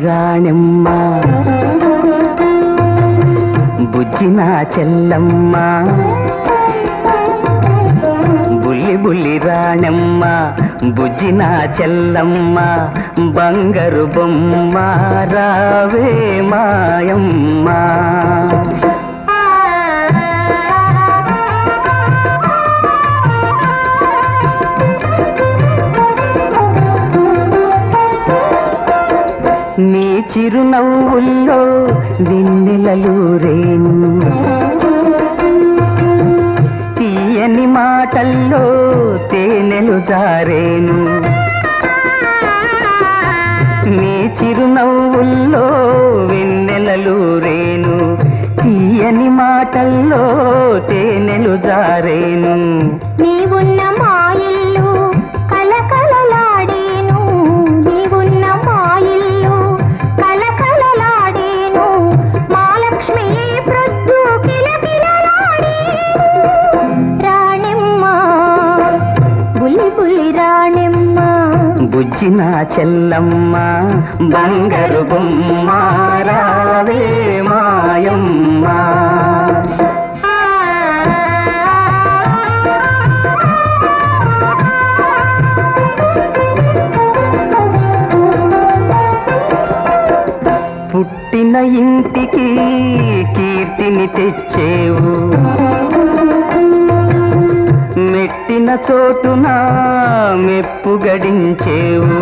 రాణెమ్మ బుజ్జి నా చెల్లమ్మ బుల్లి బుల్లి రాణెమ్మ బుజ్జి నా చెల్లమ్మ బంగారు బొమ్మ రావే మాయమ్మ నీ చిరునవ్వుల్లో వెన్నెలలు రేను తీయని మాటల్లో తేనెలు జారేను నీ చిరునవ్వుల్లో వెన్నెలలు రేను తీయని మాటల్లో తేనెలు జారేను నీవున్న మా ఇల్లు కలకలలాడేను నీవున్న మా ఇల్లు కలకలలాడేను మా లక్ష్మి ప్రొద్దు కిలకిలలాడేను రాణెమ్మ బుల్లి బుల్లి రాణెమ్మ బుజ్జి నా చెల్లమ్మ బంగారు బొమ్మ రావే మాయమ్మ పుట్టిన ఇంటికి కీర్తిని తెచ్చేవు మెట్టిన చోటున మెప్పు గడించేవు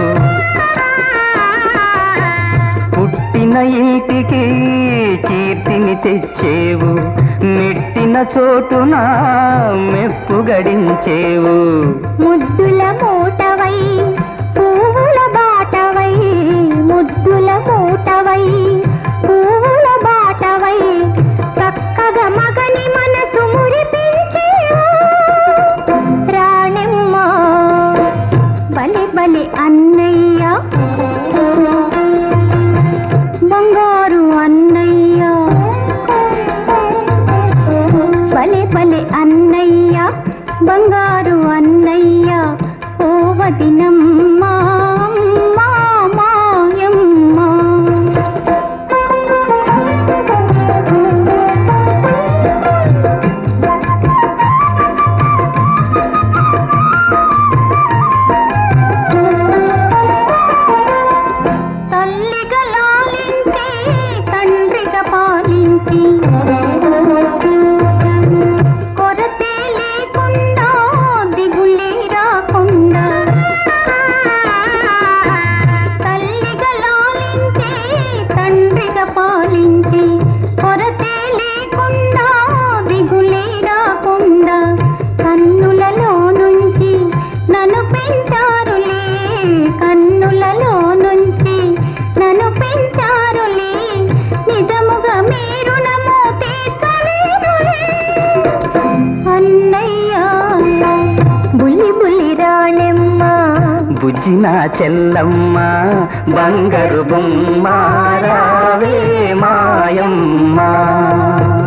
పుట్టిన ఇంటికి కీర్తిని తెచ్చేవు మెట్టిన చోటున మెప్పు గడించేవు ముద్దుల మూటవై పువ్వుల బాటవై ముద్దుల మూటవై పువ్వుల బాటవై చక్కగా మగని మనసు మురిపించేవు రాణెమ్మ బలి బలి అన్నయ్య బంగారు అన్నయ్య బలి బలి అన్నయ్య బంగారు అన్నయ్య ఓ వదినమ్మ అమ్మ మాయమ్మ తల్లిగా లాలించి తండ్రిగా పాలించి కొరతే లేకుండా దిగులే రాకుండా తల్లిగా లాలించి తండ్రిగా పాలించి కొరతే లేకుండా దిగులే రాకుండా కన్నులలో నుంచి నన్ను పెంచారులే కన్నులలో నుంచి నన్ను పెంచారులే నిజముగా మీరు నమో తీర్చలేరులే అన్నయ్య బుల్లి బుల్లి రాణెమ్మ బుజ్జి నా చెల్లమ్మ బంగారు బొమ్మ రావే మాయమ్మ